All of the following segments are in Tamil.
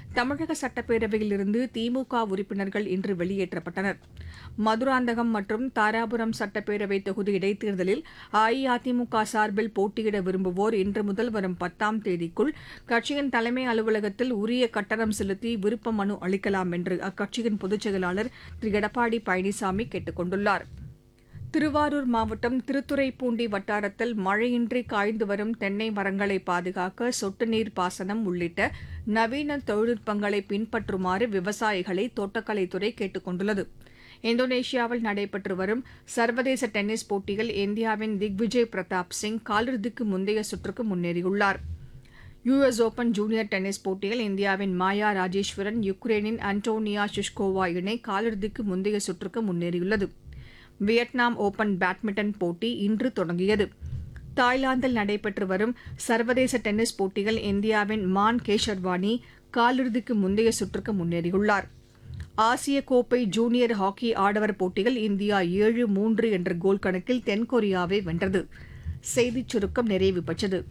தமிழக சட்டப்பேரவையிலிருந்து திமுக உறுப்பினர்கள் இன்று வெளியேற்றப்பட்டனர் மதுராந்தகம் மற்றும் தாராபுரம் சட்டப்பேரவை தொகுதி இடைத்தேர்தலில் அஇஅதிமுக சார்பில் போட்டியிட விரும்புவோர் இன்று முதல் வரும் பத்தாம் தேதிக்குள் கட்சியின் தலைமை அலுவலகத்தில் உரிய கட்டணம் செலுத்தி விருப்ப மனு அளிக்கலாம் என்று அக்கட்சியின் பொதுச் செயலாளர் திரு எடப்பாடி பழனிசாமி கேட்டுக் கொண்டுள்ளார் திருவாரூர் மாவட்டம் திருத்துறைப்பூண்டி வட்டாரத்தில் மழையின்றி காய்ந்து வரும் தென்னை மரங்களை பாதுகாக்க சொட்டு நீர் பாசனம் உள்ளிட்ட நவீன தொழில்நுட்பங்களை பின்பற்றுமாறு விவசாயிகளை தோட்டக்கலைத்துறை கேட்டுக் கொண்டுள்ளது இந்தோனேஷியாவில் நடைபெற்று வரும் சர்வதேச டென்னிஸ் போட்டியில் இந்தியாவின் திக்விஜய் பிரதாப் சிங் காலிறுதிக்கு முந்தைய சுற்றுக்கு முன்னேறியுள்ளார் யுஎஸ் ஓபன் ஜூனியர் டென்னிஸ் போட்டியில் இந்தியாவின் மாயா ராஜேஸ்வரன் யுக்ரைனின் அன்டோனியா ஷிஷ்கோவா இணை காலிறுதிக்கு முந்தைய சுற்றுக்கு முன்னேறியுள்ளது வியட்நாம் ஓபன் பேட்மிண்டன் போட்டி இன்று தொடங்கியது தாய்லாந்தில் நடைபெற்று வரும் சர்வதேச டென்னிஸ் போட்டியில் இந்தியாவின் மான் கேஷர்வானி காலிறுதிக்கு முந்தைய சுற்றுக்கு முன்னேறியுள்ளார் ஆசிய கோப்பை ஜூனியர் ஹாக்கி ஆடவர் போட்டியில் இந்தியா ஏழு மூன்று என்ற கோல் கணக்கில் தென்கொரியாவை வென்றது செய்திச் சுருக்கம் நிறைவு பெற்றது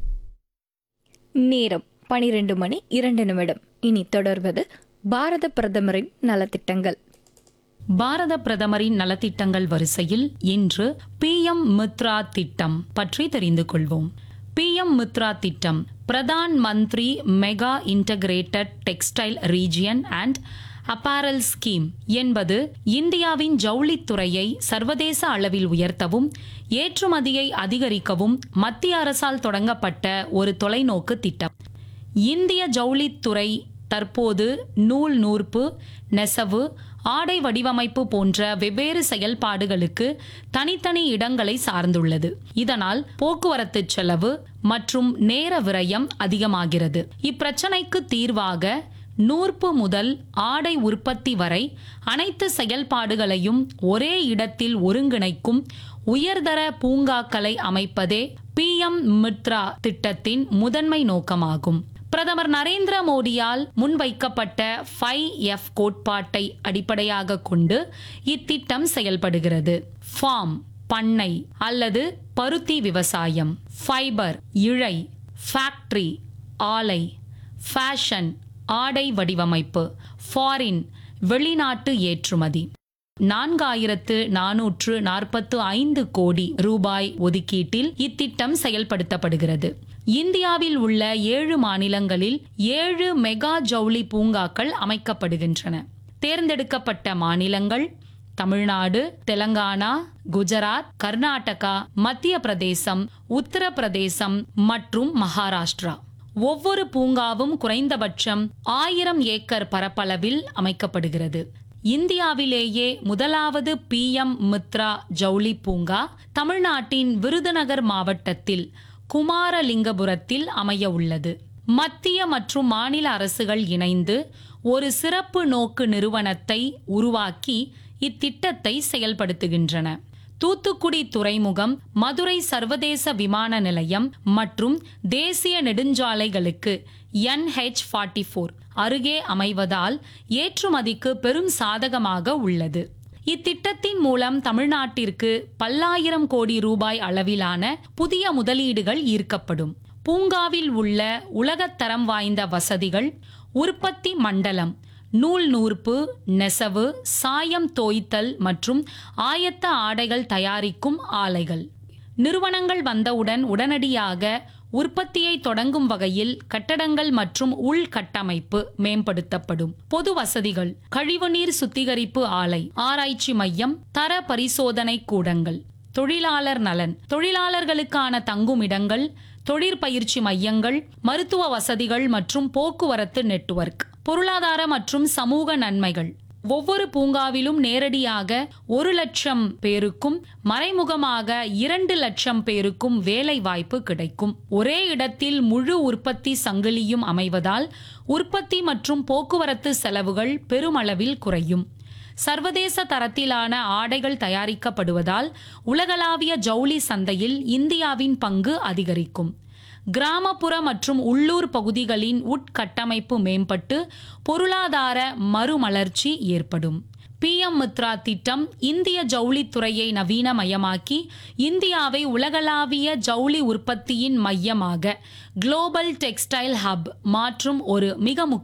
நேரம் பனிரெண்டு மணி இரண்டு நிமிடம் இனி தொடர்வது பாரத பிரதமரின் நலத்திட்டங்கள் பாரத பிரதமரின் நலத்திட்டங்கள் வரிசையில் இன்று பிஎம் மித்ரா திட்டம் பற்றி தெரிந்து கொள்வோம் பிஎம் மித்ரா திட்டம் Pradhan Mantri mega integrated textile region and apparel scheme என்பது இந்தியாவின் ஜவுளித்துறையை சர்வதேச அளவில் உயர்த்தவும் ஏற்றுமதியை அதிகரிக்கவும் மத்திய அரசால் தொடங்கப்பட்ட ஒரு தொலைநோக்கு திட்டம் இந்திய ஜவுளித்துறை தற்போது நூல் நூற்பு நெசவு ஆடை வடிவமைப்பு போன்ற வெவ்வேறு செயல்பாடுகளுக்கு தனித்தனி இடங்களை சார்ந்துள்ளது இதனால் போக்குவரத்து செலவு மற்றும் நேர விரயம் அதிகமாகிறது இப்பிரச்சனைக்கு தீர்வாக நூற்பு முதல் ஆடை உற்பத்தி வரை அனைத்து செயல்பாடுகளையும் ஒரே இடத்தில் ஒருங்கிணைக்கும் உயர்தர பூங்காக்களை அமைப்பதே பிஎம் மித்ரா திட்டத்தின் முதன்மை நோக்கமாகும் பிரதமர் நரேந்திர மோடியால் முன்வைக்கப்பட்ட ஃபைவ் எஃப் கோட்பாட்டை அடிப்படையாக கொண்டு இத்திட்டம் செயல்படுகிறது ஃபார்ம் பண்ணை அல்லது பருத்தி விவசாயம் ஃபைபர் இழை ஃபேக்டரி ஆலை ஃபேஷன் ஆடை வடிவமைப்பு ஃபாரின் வெளிநாட்டு ஏற்றுமதி நான்காயிரத்து நானூற்று நாற்பத்து ஐந்து கோடி ரூபாய் ஒதுக்கீட்டில் இத்திட்டம் செயல்படுத்தப்படுகிறது இந்தியாவில் உள்ள ஏழு மாநிலங்களில் ஏழு மெகா ஜவுளி பூங்காக்கள் அமைக்கப்படுகின்றன தேர்ந்தெடுக்கப்பட்ட மாநிலங்கள் தமிழ்நாடு தெலங்கானா குஜராத் கர்நாடகா மத்திய பிரதேசம் உத்தரப்பிரதேசம் மற்றும் மகாராஷ்டிரா ஒவ்வொரு பூங்காவும் குறைந்தபட்சம் ஆயிரம் ஏக்கர் பரப்பளவில் அமைக்கப்படுகிறது இந்தியாவிலேயே முதலாவது பிஎம் மித்ரா ஜவுளி பூங்கா தமிழ்நாட்டின் விருதுநகர் மாவட்டத்தில் குமாரலிங்கபுரத்தில் அமைய உள்ளது மத்திய மற்றும் மாநில அரசுகள் இணைந்து ஒரு சிறப்பு நோக்கு நிறுவனத்தை உருவாக்கி இத்திட்டத்தை செயல்படுத்துகின்றன தூத்துக்குடி துறைமுகம் மதுரை சர்வதேச விமான நிலையம் மற்றும் தேசிய நெடுஞ்சாலைகளுக்கு என்ஹெச் ஃபார்ட்டி ஃபோர் அருகே அமைவதால் ஏற்றுமதிக்கு பெரும் சாதகமாக உள்ளது இத்திட்டத்தின் மூலம் தமிழ்நாட்டிற்கு பல்லாயிரம் கோடி ரூபாய் அளவிலான புதிய முதலீடுகள் ஈர்க்கப்படும் பூங்காவில் உள்ள உலகத்தரம் வாய்ந்த வசதிகள் உற்பத்தி மண்டலம் நூல் நூற்பு நெசவு சாயம் தோய்த்தல் மற்றும் ஆயத்த ஆடைகள் தயாரிக்கும் ஆலைகள் நிறுவனங்கள் வந்தவுடன் உடனடியாக உற்பத்தியை தொடங்கும் வகையில் கட்டடங்கள் மற்றும் உள்கட்டமைப்பு மேம்படுத்தப்படும் பொது வசதிகள் கழிவுநீர் சுத்திகரிப்பு ஆலை ஆராய்ச்சி மையம் தர பரிசோதனை கூடங்கள் தொழிலாளர் நலன் தொழிலாளர்களுக்கான தங்குமிடங்கள் தொழிற்பயிற்சி மையங்கள் மருத்துவ வசதிகள் மற்றும் போக்குவரத்து நெட்வொர்க் பொருளாதார மற்றும் சமூக நன்மைகள் ஒவ்வொரு பூங்காவிலும் நேரடியாக ஒரு லட்சம் பேருக்கும் மறைமுகமாக இரண்டு லட்சம் பேருக்கும் வேலை வாய்ப்பு கிடைக்கும் ஒரே இடத்தில் முழு உற்பத்தி சங்கிலியும் அமைவதால் உற்பத்தி மற்றும் போக்குவரத்து செலவுகள் பெருமளவில் குறையும் சர்வதேச தரத்திலான ஆடைகள் தயாரிக்கப்படுவதால் உலகளாவிய ஜவுளி சந்தையில் இந்தியாவின் பங்கு அதிகரிக்கும் கிராமப்புற மற்றும் உள்ளூர் பகுதிகளின் உட்கட்டமைப்பு மேம்பட்டு பொருளாதார மறுமலர்ச்சி ஏற்படும் பிஎம் மித்ரா திட்டம் இந்திய ஜவுளித்துறையை நவீனமயமாக்கி இந்தியாவை உலகளாவிய ஜவுளி உற்பத்தியின் மையமாக குளோபல் டெக்ஸ்டைல் ஹப் மாற்றும் ஒரு மிக முக்கிய